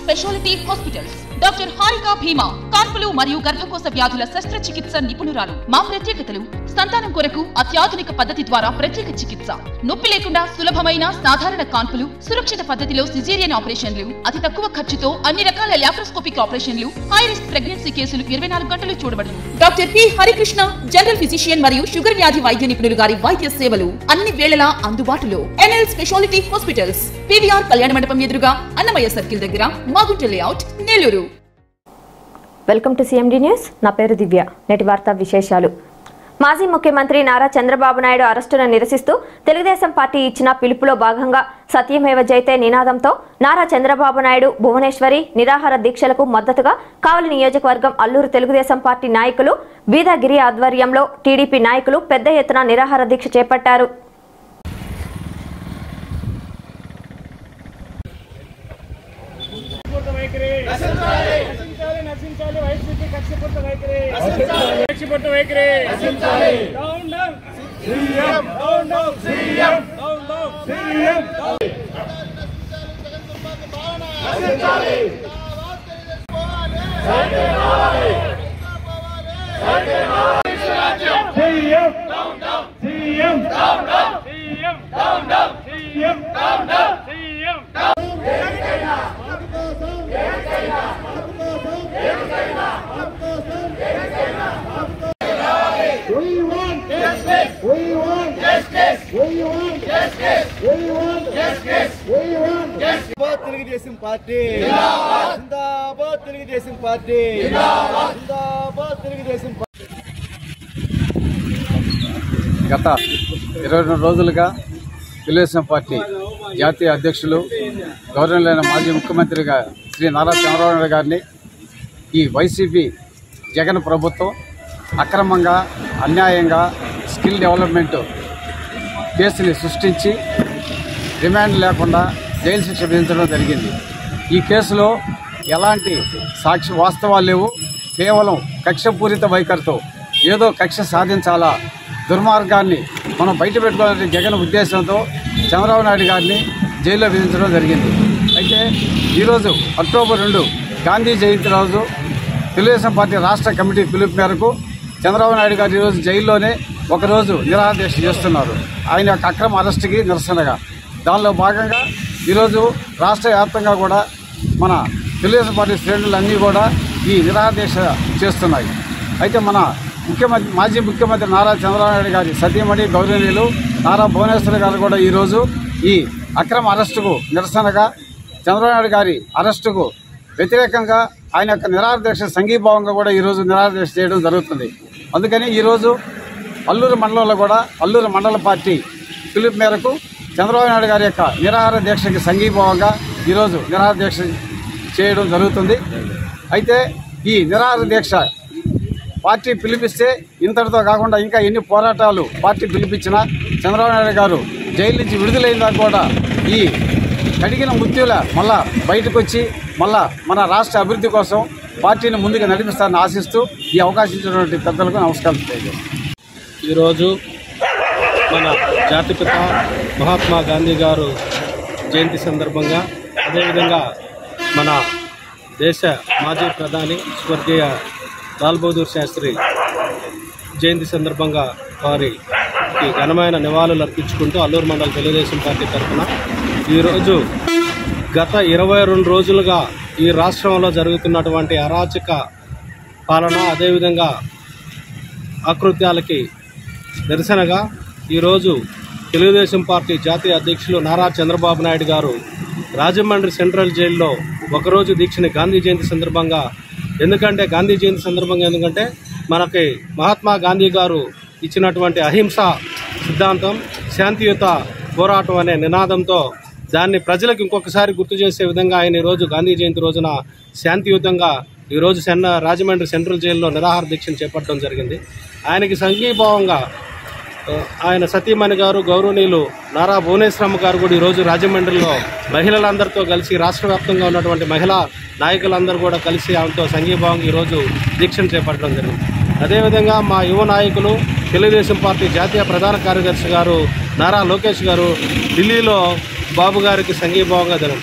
Speciality hospitals doctor Harika భీమా కాన్పులు మరియు గర్భకోశ వ్యాధుల శస్త్రచికిత్స నిపుణురాలు మా ప్రత్యేకతలు సంతానం కొరకు అత్యాధునిక పద్ధతి ద్వారా ప్రత్యేక చికిత్స నొప్పి లేకుండా సులభమైన సాధారణ కాన్పులు సురక్షిత పద్ధతిలో సిజేరియన్ ఆపరేషన్లు అతి తక్కువ ఖర్చుతో అన్ని రకాల లాప్రోస్కోపిక్ ఆపరేషన్లు హై రిస్క్ ప్రెగ్నెన్సీ కేసులు ఇరవై నాలుగు గంటలు చూడబడును doctor P Harikrishna general physician మరియు షుగర్ వ్యాధి వైద్య నిపుణులు గారి వైద్య సేవలు అన్ని వేళలా అందుబాటులో ఎన్ఎల్ స్పెషాలిటీ హాస్పిటల్స్ పివిఆర్ కళ్యాణ మండపం ఎదురుగా అన్నమయ్య సర్కిల్ దగ్గర Magunta layout Nellore welcome to CMD news నా పేరు దివ్య నేటి వార్తా విశేషాలు మాజీ ముఖ్యమంత్రి నారా చంద్రబాబు నాయుడు అరెస్టును నిరసిస్తూ తెలుగుదేశం పార్టీ ఇచ్చిన పిలుపులో భాగంగా సత్యమేవ జైతే నినాదంతో నారా చంద్రబాబు నాయుడు భువనేశ్వరి నిరాహార దీక్షలకు మద్దతుగా కావలి నియోజకవర్గం అల్లూరు తెలుగుదేశం పార్టీ నాయకులు బీదాగిరి ఆధ్వర్యంలో టీడీపీ నాయకులు పెద్ద ఎత్తున నిరాహార దీక్ష చేపట్టారు కక్షపూర్త వైఖరి నశించాలి నశించాలి వైసీపీ కక్షపూర్త వైఖరి కక్షపూర్త వైఖరి down down CM down down CM down down CM CM CM CM CM CM We want justice. We want justice. We want justice. We want justice. We want justice. జిందాబాద్ తెలుగుదేశం పార్టీ జిందాబాద్ Telugu Desam party జిందాబాద్ Telugu Desam party గత ఇరవై రెండు రోజులుగా Telugu Desam party జాతీయ అధ్యక్షులు గౌరవనీయులైన మాజీ ముఖ్యమంత్రిగా శ్రీ నారా చంద్రబాబు నాయుడు గారిని ఈ వైసీపీ జగన్ ప్రభుత్వం అక్రమంగా అన్యాయంగా స్కిల్ డెవలప్మెంట్ కేసుని సృష్టించి రిమాండ్ లేకుండా జైలు శిక్ష విధించడం జరిగింది ఈ కేసులో ఎలాంటి సాక్షి వాస్తవాలు లేవు కేవలం కక్షపూరిత వైఖరితో ఏదో కక్ష సాధించాలా దుర్మార్గాన్ని మనం బయట పెట్టుకోవాలనే జగన్ ఉద్దేశంతో చంద్రబాబు నాయుడు గారిని జైల్లో విధించడం జరిగింది అయితే ఈరోజు అక్టోబర్ రెండు గాంధీ జయంతి రోజు తెలుగుదేశం పార్టీ రాష్ట్ర కమిటీ పిలుపు మేరకు చంద్రబాబు నాయుడు గారు ఈరోజు జైల్లోనే ఒకరోజు నిరాహార దీక్ష చేస్తున్నారు ఆయన యొక్క అక్రమ అరెస్టుకి నిరసనగా దానిలో భాగంగా ఈరోజు రాష్ట్ర వ్యాప్తంగా కూడా మన తెలుగుదేశం పార్టీ శ్రేణులన్నీ కూడా ఈ నిరాహార దీక్ష చేస్తున్నాయి అయితే మన ముఖ్యమంత్రి మాజీ ముఖ్యమంత్రి నారా చంద్రబాబు నాయుడు గారి సతీమణి గౌరవనీయులు నారా భువనేశ్వర్ గారు కూడా ఈరోజు ఈ అక్రమ అరెస్టుకు నిరసనగా చంద్రబాబు నాయుడు గారి అరెస్టుకు వ్యతిరేకంగా ఆయన యొక్క నిరాహార దీక్ష సంఘీభావంగా కూడా ఈరోజు నిరాహార దీక్ష చేయడం జరుగుతుంది అందుకని ఈరోజు అల్లూరు మండలంలో కూడా అల్లూరు మండల పార్టీ పిలుపు మేరకు చంద్రబాబు నాయుడు గారి యొక్క నిరాహార దీక్షకి సంఘీభావంగా ఈరోజు నిరాహార దీక్ష చేయడం జరుగుతుంది అయితే ఈ నిరాహార దీక్ష పార్టీ పిలిపిస్తే ఇంతటితో కాకుండా ఇంకా ఎన్ని పోరాటాలు పార్టీ పిలిపించినా చంద్రబాబు నాయుడు గారు జైలు నుంచి విడుదలైన దాకా కూడా ఈ కడిగిన ముత్యుల మళ్ళా బయటకు వచ్చి మళ్ళా మన రాష్ట్ర అభివృద్ధి కోసం పార్టీని ముందుకు నడిపిస్తారని ఆశిస్తూ ఈ అవకాశం ఇచ్చినటువంటి పెద్దలకు నమస్కారం తెలియజేస్తాను ఈరోజు మన జాతిపిత మహాత్మా గాంధీ గారు జయంతి సందర్భంగా అదేవిధంగా మన దేశ మాజీ ప్రధాని స్వర్గీయ లాల్ బహదూర్ శాస్త్రి జయంతి సందర్భంగా వారికి ఘనమైన నివాళులు అర్పించుకుంటూ అల్లూరు మండల తెలుగుదేశం పార్టీ తరఫున ఈరోజు గత ఇరవై రెండు రోజులుగా ఈ రాష్ట్రంలో జరుగుతున్నటువంటి అరాచక పాలన అదేవిధంగా ఆకృత్యాలకి నిరసనగా ఈరోజు తెలుగుదేశం పార్టీ జాతీయ అధ్యక్షులు నారా చంద్రబాబు నాయుడు గారు రాజమండ్రి సెంట్రల్ జైల్లో ఒకరోజు దీక్షని గాంధీ జయంతి సందర్భంగా ఎందుకంటే గాంధీ జయంతి సందర్భంగా ఎందుకంటే మనకి మహాత్మా గాంధీ గారు ఇచ్చినటువంటి అహింస సిద్ధాంతం శాంతియుత పోరాటం అనే నినాదంతో దాన్ని ప్రజలకు ఇంకొకసారి గుర్తు చేసే విధంగా ఆయన ఈరోజు గాంధీ జయంతి రోజున శాంతియుతంగా ఈరోజు సెన్న రాజమండ్రి సెంట్రల్ జైల్లో నిరాహార దీక్షను చేపట్టడం జరిగింది ఆయనకి సంఘీభావంగా ఆ, ఆయన సతీమణి గారు గౌరవనీయులు నారా భువనేశ్వరమ్మ గారు కూడా ఈరోజు రాజమండ్రిలో మహిళలందరితో కలిసి రాష్ట్ర వ్యాప్తంగా ఉన్నటువంటి మహిళా నాయకులందరూ కూడా కలిసి ఆమెతో సంఘీభావంగా ఈరోజు దీక్షను చేపట్టడం జరిగింది అదేవిధంగా మా యువ నాయకులు తెలుగుదేశం పార్టీ జాతీయ ప్రధాన కార్యదర్శి గారు నారా లోకేష్ గారు ఢిల్లీలో బాబు గారికి సంఘీభావంగా జరిగింది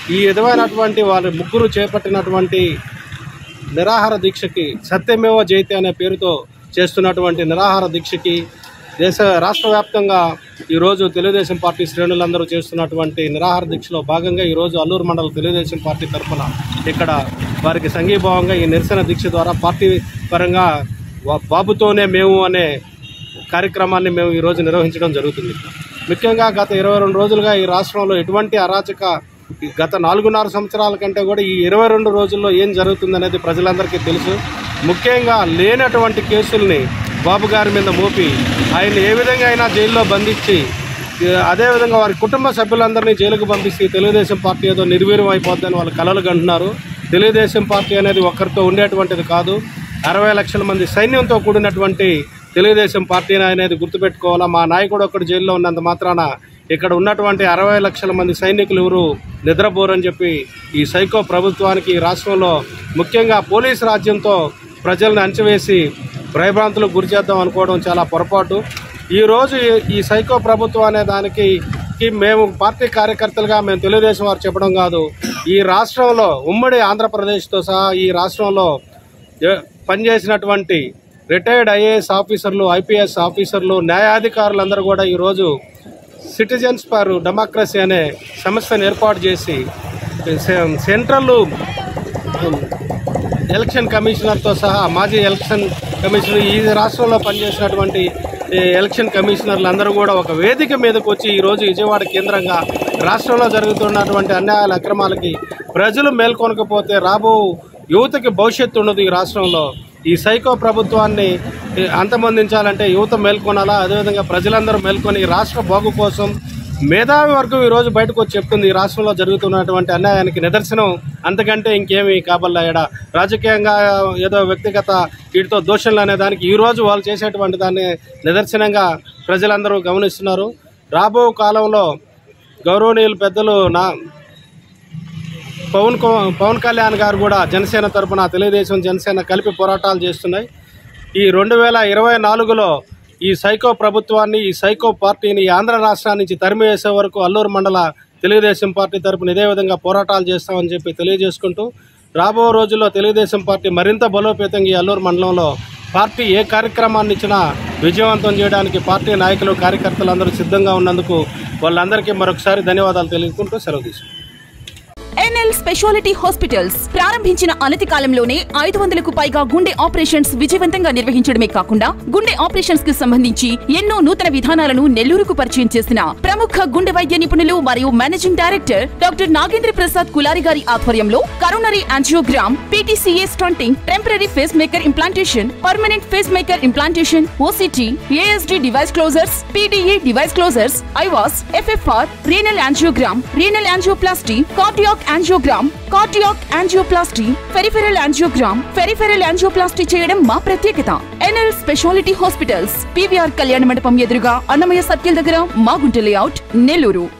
ఈ విధమైనటువంటి వారి ముగ్గురు చేపట్టినటువంటి నిరాహార దీక్షకి సత్యమేవ జయతే అనే పేరుతో చేస్తున్నటువంటి నిరాహార దీక్షకి దేశ రాష్ట్ర వ్యాప్తంగా ఈరోజు తెలుగుదేశం పార్టీ శ్రేణులందరూ చేస్తున్నటువంటి నిరాహార దీక్షలో భాగంగా ఈరోజు అల్లూరు మండల తెలుగుదేశం పార్టీ తరఫున ఇక్కడ వారికి సంఘీభావంగా ఈ నిరసన దీక్ష ద్వారా పార్టీ పరంగా వా- బాబుతోనే మేము అనే కార్యక్రమాన్ని మేము ఈరోజు నిర్వహించడం జరుగుతుంది ముఖ్యంగా గత ఇరవై రెండు రోజులుగా ఈ రాష్ట్రంలో ఎటువంటి అరాచక ఈ గత నాలుగున్నర సంవత్సరాల కంటే కూడా ఈ ఇరవై రెండు రోజుల్లో ఏం జరుగుతుందనేది ప్రజలందరికీ తెలుసు ముఖ్యంగా లేనటువంటి కేసుల్ని బాబు గారి మీద మోపి ఆయన ఏ విధంగా అయినా జైల్లో బంధించి ఏ, అదేవిధంగా వారి కుటుంబ సభ్యులందరినీ జైలుకు పంపిస్తే ఈ తెలుగుదేశం పార్టీ ఏదో నిర్వీర్యం అయిపోద్దని వాళ్ళు కలలు కంటున్నారు తెలుగుదేశం పార్టీ అనేది ఒక్కరితో ఉండేటువంటిది కాదు అరవై లక్షల మంది సైన్యంతో కూడినటువంటి తెలుగుదేశం పార్టీ అనేది గుర్తుపెట్టుకోవాలా మా నాయకుడు ఒక్కడు జైల్లో ఉన్నంత మాత్రాన ఇక్కడ ఉన్నటువంటి అరవై లక్షల మంది సైనికులు ఎవరు నిద్రపోరని చెప్పి ఈ సైకో ప్రభుత్వానికి ఈ రాష్ట్రంలో ముఖ్యంగా పోలీస్ రాజ్యంతో ప్రజలను అంచవేసి భయభ్రాంతులకు గురి చేద్దాం అనుకోవడం చాలా పొరపాటు ఈ రోజు ఈ- ఈ సైకో ప్రభుత్వం అనే దానికి కి మేము పార్టీ కార్యకర్తలుగా మేము తెలుగుదేశం వారు చెప్పడం కాదు ఈ రాష్ట్రంలో ఉమ్మడి ఆంధ్రప్రదేశ్తో సహా ఈ రాష్ట్రంలో ఏ- పనిచేసినటువంటి రిటైర్డ్ ఐఏఎస్ ఆఫీసర్లు ఐపీఎస్ ఆఫీసర్లు న్యాయాధికారులందరూ కూడా ఈరోజు సిటిజన్స్ ఫర్ డెమోక్రసీ అనే సంస్థను ఏర్పాటు చేసి సె- సెంట్రల్ ఎలక్షన్ కమిషనర్తో సహా మాజీ ఎలక్షన్ కమిషనర్ ఈ రాష్ట్రంలో పనిచేసినటువంటి ఈ ఎలక్షన్ కమిషనర్లు అందరూ కూడా ఒక వేదిక మీదకు వచ్చి ఈరోజు విజయవాడ కేంద్రంగా రాష్ట్రంలో జరుగుతున్నటువంటి అన్యాయాల అక్రమాలకి ప్రజలు మేల్కొనకపోతే రాబో యువతకి భవిష్యత్తు ఉండదు ఈ రాష్ట్రంలో ఈ సైకో ప్రభుత్వాన్ని ఏ, అంతమొందించాలంటే యువత మేల్కొనాలా అదేవిధంగా ప్రజలందరూ మేల్కొని ఈ రాష్ట్ర బాగు కోసం మేధావి వర్గం ఈ రోజు బయటకు వచ్చి చెప్తుంది ఈ రాష్ట్రంలో జరుగుతున్నటువంటి అన్యాయానికి నిదర్శనం అంతకంటే ఇంకేమి కాబల్లా ఎడ రాజకీయంగా ఏదో వ్యక్తిగత వీటితో దోషణలు అనే దానికి ఈ రోజు వాళ్ళు చేసేటువంటి దాన్ని నిదర్శనంగా ప్రజలందరూ గమనిస్తున్నారు రాబో కాలంలో గౌరవనీయులు పెద్దలు నా పవన్ కో- పవన్ కళ్యాణ్ గారు కూడా జనసేన తరపున తెలుగుదేశం జనసేన కలిపి పోరాటాలు చేస్తున్నాయి ఈ రెండు వేల ఇరవై నాలుగులో ఈ సైకో ప్రభుత్వాన్ని ఈ సైకో పార్టీని ఈ ఆంధ్ర రాష్ట్రాన్ని నుంచి తరిమివేసే వరకు అల్లూరు మండల తెలుగుదేశం పార్టీ తరపున ఇదే విధంగా పోరాటాలు చేస్తామని చెప్పి తెలియజేసుకుంటూ రాబో రోజుల్లో తెలుగుదేశం పార్టీ మరింత బలోపేతంగా ఈ అల్లూరు మండలంలో పార్టీ ఏ కార్యక్రమాన్ని ఇచ్చినా విజయవంతం చేయడానికి పార్టీ నాయకులు కార్యకర్తలు అందరూ సిద్ధంగా ఉన్నందుకు వాళ్ళందరికీ మరొకసారి ధన్యవాదాలు తెలియజేసుకుంటూ సెలవు తీసుకుంటాం ఎన్ఎల్ స్పెషాలిటీ హాస్పిటల్స్ ప్రారంభించిన అనతి కాలంలోనే ఐదు వందలకు పైగా గుండె ఆపరేషన్స్ విజయవంతంగా నిర్వహించడమే కాకుండా గుండె ఆపరేషన్స్ కి సంబంధించి ఎన్నో నూతన విధానాలను నెల్లూరుకు పరిచయం చేసిన ప్రముఖ గుండె వైద్య నిపుణులు మరియు managing director doctor Nagendra Prasad Kulari గారి ఆధ్వర్యంలో coronary angiogram PTCA stenting temporary pacemaker implantation permanent pacemaker implantation OCT ASD device closures PDA device closures IVUS FFR renal angiogram renal angioplasty cardiac angiogram cardiac angioplasty peripheral angiogram peripheral angioplasty చేయడం మా ప్రత్యేకత NL speciality hospitals PVR కళ్యాణ మండపం ఎదురుగా Annamayya circle దగ్గర Magunta layout Nellore